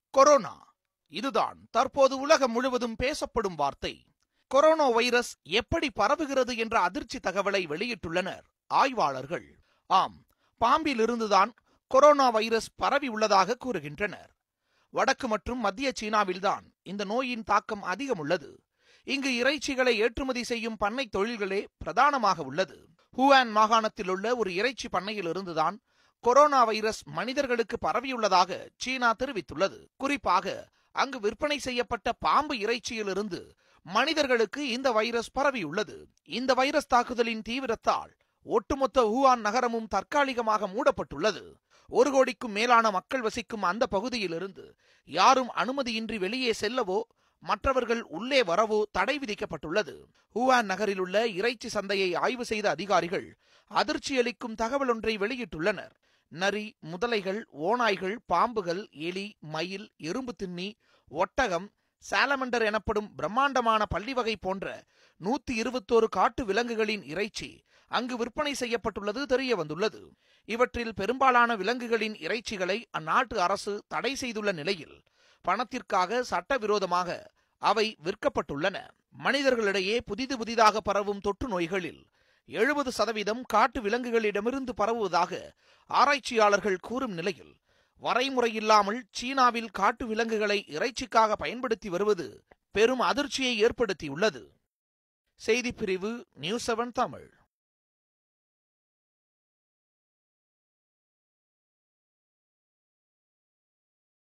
corona இதுதான் தற்போது உலகம் முழுவதும் பேசப்படும் வார்த்தை கொரோனா வைரஸ் எப்படி பரவுகிறது என்ற அதிர்ச்சி தகவலை வெளியிட்டுள்ளனர் ஆய்வாளர்கள் ஆம் பாம்பில் இருந்துதான் கொரோனா வைரஸ் பரவி உள்ளதாக கூறுகின்றனர் வடக்கு மற்றும் மத்திய சீனாவில்தான் இந்த நோயின் தாக்கம் அதிகம் உள்ளது இங்கு இறைச்சிகளை ஏற்றுமதி செய்யும் பண்ணை தொழில்களே பிரதானமாக உள்ளது ஹூவான் மாகாணத்தில் உள்ள ஒரு இறைச்சி பண்ணையில் இருந்துதான் கொரோனா வைரஸ் மனிதர்களுக்கு பரவியுள்ளதாக சீனா தெரிவித்துள்ளது குறிப்பாக அங்கு விற்பனை செய்யப்பட்ட பாம்பு இறைச்சியிலிருந்து மனிதர்களுக்கு இந்த வைரஸ் பரவியுள்ளது இந்த வைரஸ் தாக்குதலின் தீவிரத்தால் ஒட்டுமொத்த ஊகான் நகரமும் தற்காலிகமாக மூடப்பட்டுள்ளது ஒரு கோடிக்கும் மேலான மக்கள் வசிக்கும் அந்த பகுதியிலிருந்து யாரும் அனுமதியின்றி வெளியே செல்லவோ மற்றவர்கள் உள்ளே வரவோ தடை விதிக்கப்பட்டுள்ளது ஹூவான் நகரில் உள்ள இறைச்சி சந்தையை ஆய்வு செய்த அதிகாரிகள் அதிர்ச்சியளிக்கும் தகவல் ஒன்றை வெளியிட்டுள்ளனர் நரி முதலைகள் ஓநாய்கள் பாம்புகள் எலி மயில் எறும்பு தின்னி ஒட்டகம் சாலமண்டர் எனப்படும் பிரம்மாண்டமான பள்ளி வகை போன்ற நூத்தி இருபத்தோரு காட்டு விலங்குகளின் இறைச்சி அங்கு விற்பனை செய்யப்பட்டுள்ளது தெரிய வந்துள்ளது இவற்றில் பெரும்பாலான விலங்குகளின் இறைச்சிகளை அந்நாட்டு அரசு தடை செய்துள்ள நிலையில் பணத்திற்காக சட்டவிரோதமாக அவை விற்கப்பட்டுள்ளன மனிதர்களிடையே புதிது புதிதாக பரவும் தொற்று நோய்களில் எழுபது சதவீதம் காட்டு விலங்குகளிடமிருந்து பரவுவதாக ஆராய்ச்சியாளர்கள் கூறும் நிலையில் வரைமுறையில்லாமல் சீனாவில் காட்டு விலங்குகளை இறைச்சிக்காக பயன்படுத்தி வருவது பெரும் அதிர்ச்சியை ஏற்படுத்தியுள்ளது செய்திப்பிரிவு நியூஸ் செவன் தமிழ்